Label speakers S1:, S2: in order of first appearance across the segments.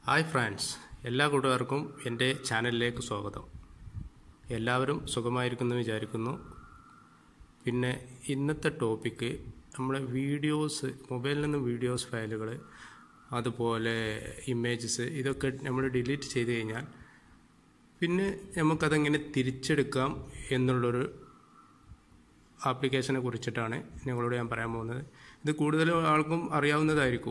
S1: hi friends എല്ലാ കൂട്ടുകാർക്കും എൻ്റെ ചാനലിലേക്ക് സ്വാഗതം എല്ലാവരും സുഖമായിരിക്കുമെന്ന് വിചാരിക്കുന്നു പിന്നെ ഇന്നത്തെ ടോപ്പിക്ക് നമ്മുടെ വീഡിയോസ് മൊബൈലിൽ നിന്നും വീഡിയോസ് ഫയലുകൾ അതുപോലെ ഇമേജസ് ഇതൊക്കെ നമ്മൾ ഡിലീറ്റ് ചെയ്ത് കഴിഞ്ഞാൽ പിന്നെ നമുക്കതെങ്ങനെ തിരിച്ചെടുക്കാം എന്നുള്ളൊരു ആപ്ലിക്കേഷനെ കുറിച്ചിട്ടാണ് നിങ്ങളോട് ഞാൻ പറയാൻ പോകുന്നത് ഇത് കൂടുതൽ ആൾക്കും അറിയാവുന്നതായിരിക്കും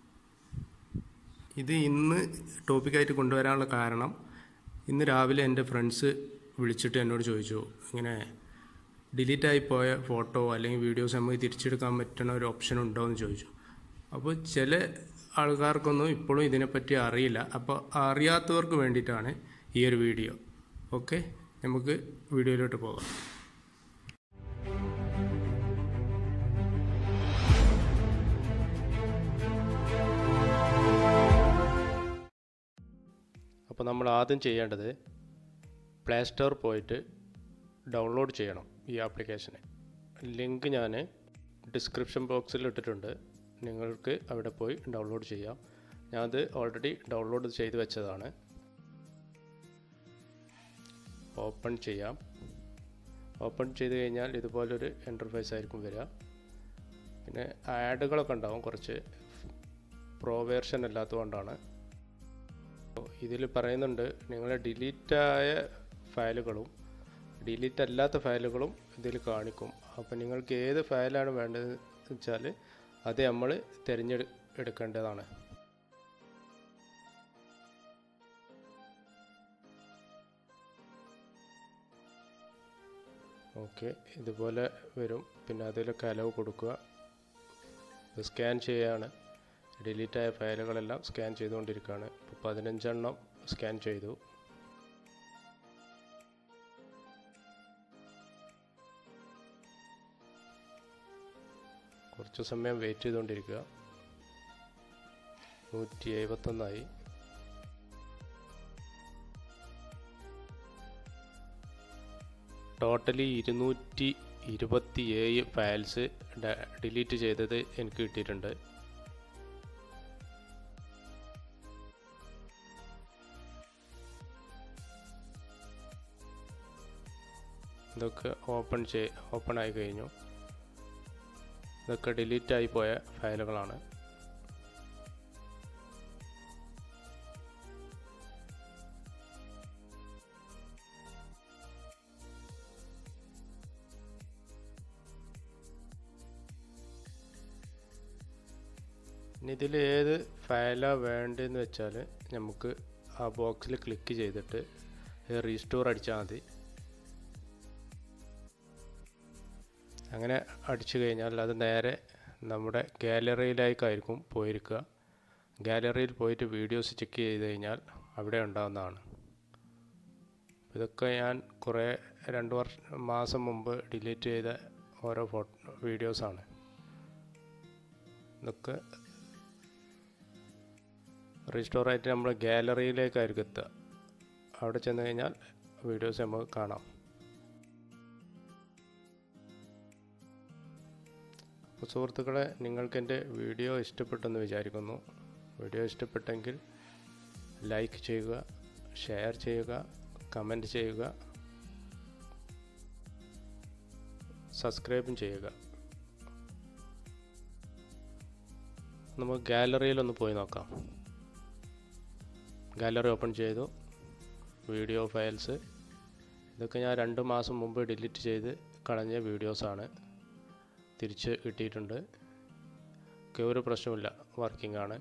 S1: ഇത് ഇന്ന് ടോപ്പിക്കായിട്ട് കൊണ്ടുവരാനുള്ള കാരണം ഇന്ന് രാവിലെ എൻ്റെ ഫ്രണ്ട്സ് വിളിച്ചിട്ട് എന്നോട് ചോദിച്ചു ഇങ്ങനെ ഡിലീറ്റ് ആയി പോയ ഫോട്ടോ അല്ലെങ്കിൽ വീഡിയോസ് നമുക്ക് തിരിച്ചെടുക്കാൻ പറ്റുന്ന ഒരു ഓപ്ഷൻ ഉണ്ടോ എന്ന് ചോദിച്ചു അപ്പോൾ ചില ആൾക്കാർക്കൊന്നും ഇപ്പോഴും ഇതിനെപ്പറ്റി അറിയില്ല അപ്പോൾ അറിയാത്തവർക്ക് വേണ്ടിയിട്ടാണ് ഈ ഒരു വീഡിയോ ഓക്കെ നമുക്ക് വീഡിയോയിലോട്ട് പോകാം അപ്പോൾ നമ്മൾ ആദ്യം ചെയ്യേണ്ടത് പ്ലേ സ്റ്റോർ പോയിട്ട് ഡൗൺലോഡ് ചെയ്യണം ഈ ആപ്ലിക്കേഷന് ലിങ്ക് ഞാൻ ഡിസ്ക്രിപ്ഷൻ ബോക്സിൽ ഇട്ടിട്ടുണ്ട് നിങ്ങൾക്ക് അവിടെ പോയി ഡൗൺലോഡ് ചെയ്യാം ഞാനത് ഓൾറെഡി ഡൗൺലോഡ് ചെയ്ത് വെച്ചതാണ് ഓപ്പൺ ചെയ്യാം ഓപ്പൺ ചെയ്ത് കഴിഞ്ഞാൽ ഇതുപോലൊരു ഇൻ്റർഫേസ് ആയിരിക്കും വരിക പിന്നെ ആഡുകളൊക്കെ ഉണ്ടാവും കുറച്ച് പ്രോ വേർഷൻ അല്ലാത്തതുകൊണ്ടാണ് ഇതിൽ പറയുന്നുണ്ട് നിങ്ങൾ ഡിലീറ്റായ ഫയലുകളും ഡിലീറ്റ് അല്ലാത്ത ഫയലുകളും ഇതിൽ കാണിക്കും അപ്പോൾ നിങ്ങൾക്ക് ഏത് ഫയലാണ് വേണ്ടത് വെച്ചാൽ അത് നമ്മൾ തിരഞ്ഞെടു എടുക്കേണ്ടതാണ് ഓക്കെ ഇതുപോലെ വരും പിന്നെ അതിലൊക്കെ അലവ് കൊടുക്കുക സ്കാൻ ചെയ്യാണ് ഡിലീറ്റായ ഫയലുകളെല്ലാം സ്കാൻ ചെയ്തുകൊണ്ടിരിക്കുകയാണ് ഇപ്പോൾ പതിനഞ്ചെണ്ണം സ്കാൻ ചെയ്തു കുറച്ച് സമയം വെയിറ്റ് ചെയ്തുകൊണ്ടിരിക്കുക നൂറ്റി എഴുപത്തൊന്നായി ടോട്ടലി ഇരുന്നൂറ്റി ഇരുപത്തി ഏഴ് ഫയൽസ് ഡിലീറ്റ് ചെയ്തത് എനിക്ക് കിട്ടിയിട്ടുണ്ട് ഇതൊക്കെ ഓപ്പൺ ചെയ് ഓപ്പൺ ആയി കഴിഞ്ഞു ഇതൊക്കെ ഡിലീറ്റ് ആയി പോയ ഫയലുകളാണ് ഇനി ഇതിൽ ഏത് ഫയലാണ് വേണ്ടതെന്ന് വെച്ചാൽ നമുക്ക് ആ ബോക്സിൽ ക്ലിക്ക് ചെയ്തിട്ട് റീസ്റ്റോർ അടിച്ചാൽ മതി അങ്ങനെ അടിച്ചു കഴിഞ്ഞാൽ അത് നേരെ നമ്മുടെ ഗാലറിയിലേക്കായിരിക്കും പോയിരിക്കുക ഗാലറിയിൽ പോയിട്ട് വീഡിയോസ് ചെക്ക് ചെയ്ത് കഴിഞ്ഞാൽ അവിടെ ഉണ്ടാകുന്നതാണ് ഇതൊക്കെ ഞാൻ കുറേ രണ്ട് വർഷം മാസം മുമ്പ് ഡിലീറ്റ് ചെയ്ത ഓരോ ഫോട്ടോ വീഡിയോസാണ് ഇതൊക്കെ റീസ്റ്റോർ ആയിട്ട് നമ്മുടെ ഗാലറിയിലേക്കായിരിക്കും എത്തുക അവിടെ ചെന്ന് കഴിഞ്ഞാൽ വീഡിയോസ് നമുക്ക് കാണാം അപ്പോൾ സുഹൃത്തുക്കളെ നിങ്ങൾക്ക് എൻ്റെ വീഡിയോ ഇഷ്ടപ്പെട്ടെന്ന് വിചാരിക്കുന്നു വീഡിയോ ഇഷ്ടപ്പെട്ടെങ്കിൽ ലൈക്ക് ചെയ്യുക ഷെയർ ചെയ്യുക കമൻറ്റ് ചെയ്യുക സബ്സ്ക്രൈബും ചെയ്യുക നമുക്ക് ഗാലറിയിലൊന്ന് പോയി നോക്കാം ഗാലറി ഓപ്പൺ ചെയ്തു വീഡിയോ ഫയൽസ് ഇതൊക്കെ ഞാൻ രണ്ട് മാസം മുമ്പ് ഡിലീറ്റ് ചെയ്ത് കളഞ്ഞ വീഡിയോസാണ് തിരിച്ച് കിട്ടിയിട്ടുണ്ട് ഒക്കെ ഒരു പ്രശ്നമില്ല വർക്കിംഗ് ആണ്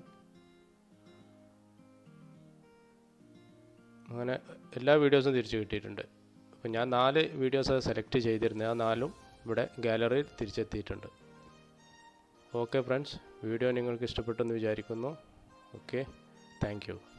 S1: അങ്ങനെ എല്ലാ വീഡിയോസും തിരിച്ച് കിട്ടിയിട്ടുണ്ട് അപ്പം ഞാൻ നാല് വീഡിയോസ് സെലക്ട് ചെയ്തിരുന്നത് ആ നാലും ഇവിടെ ഗാലറിയിൽ തിരിച്ചെത്തിയിട്ടുണ്ട് ഓക്കെ ഫ്രണ്ട്സ് വീഡിയോ നിങ്ങൾക്ക് ഇഷ്ടപ്പെട്ടെന്ന് വിചാരിക്കുന്നു ഓക്കെ താങ്ക്